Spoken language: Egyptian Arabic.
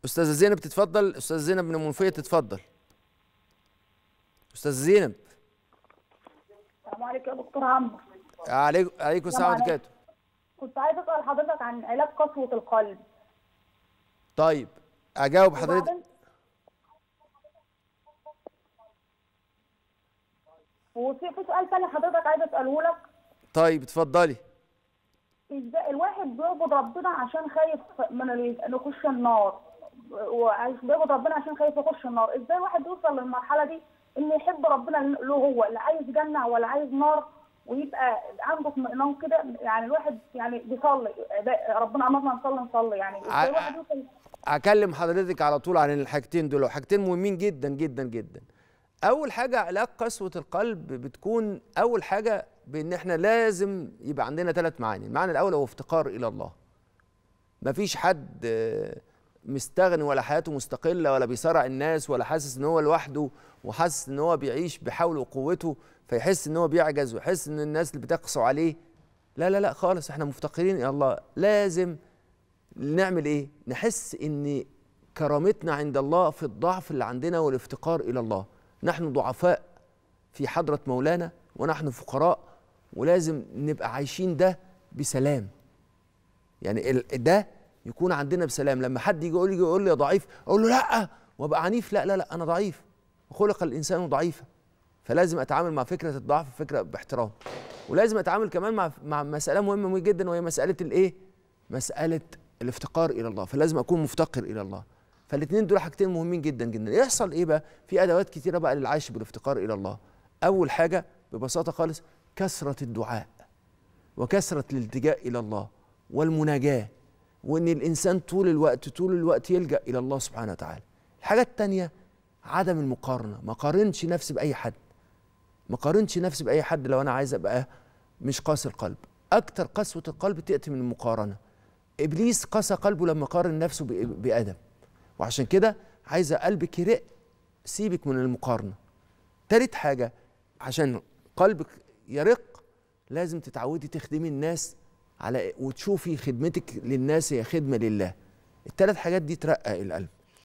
استاذه زينب تتفضل استاذه زينب من المنوفيه تتفضل استاذه زينب السلام عليكم يا دكتور عمرو عليكم عليكم السلام ورحمه الله وبركاته كنت عايزه اسال حضرتك عن علاج قسوه القلب طيب اجاوب حضرتك وبعدين- وفي في سؤال تاني حضرتك عايزه اساله لك طيب اتفضلي ازاي الواحد بيعبد ربنا عشان خايف من ال- انه يخش النار وعايز بيعبد ربنا عشان خايف يخش النار ازاي الواحد يوصل للمرحله دي انه يحب ربنا له هو لا عايز جنه ولا عايز نار ويبقى عنده اطمئنان كده يعني الواحد يعني بيصلي ده- ربنا امرنا نصلي نصلي يعني ع- ازاي الواحد يوصل اكلم حضرتك على طول عن الحاجتين دول حاجتين مهمين جدا جدا جدا اول حاجه علاج قسوه القلب بتكون اول حاجه بان احنا لازم يبقى عندنا ثلاث معاني المعنى الاول هو افتقار الى الله مفيش حد آه، مستغني ولا حياته مستقله ولا بيصارع الناس ولا حاسس ان هو لوحده وحاسس ان هو بيعيش بحول وقوته فيحس ان هو بيعجز ويحس ان الناس اللي بتقسو عليه لا لا لا خالص احنا مفتقرين الى الله لازم نعمل ايه نحس ان كرامتنا عند الله في الضعف اللي عندنا والافتقار الى الله نحن ضعفاء في حضرة مولانا ونحن فقراء ولازم نبقى عايشين ده بسلام يعني ال- ده يكون عندنا بسلام لما حد يجي يقول لي يقول لي يا ضعيف اقول له لا وابقى عنيف لا لا لا انا ضعيف خلق الانسان ضعيفا فلازم اتعامل مع فكره الضعف فكره باحترام ولازم اتعامل كمان مع مع مساله مهمه جدا وهي مساله الايه مساله الافتقار الى الله فلازم اكون مفتقر الى الله فالاثنين دول حاجتين مهمين جدا جدا يحصل ايه بقى في ادوات كتيره بقى للعيش بالافتقار الى الله اول حاجه ببساطه خالص كثره الدعاء وكثره الالتجاء الى الله والمناجاه وان الانسان طول الوقت طول الوقت يلجا الى الله سبحانه وتعالى الحاجه الثانيه عدم المقارنه ما قارنش نفسي باي حد ما قارنش نفسي باي حد لو انا عايز ابقى مش قاسي القلب اكتر قسوه القلب تاتي من المقارنه ابليس قسى قلبه لما قارن نفسه بإ- بادم وعشان كده عايزه قلبك يرق سيبك من المقارنه تالت حاجه عشان قلبك يرق لازم تتعودي تخدمي الناس على وتشوفي خدمتك للناس هي خدمه لله الثلاث حاجات دي ترقق القلب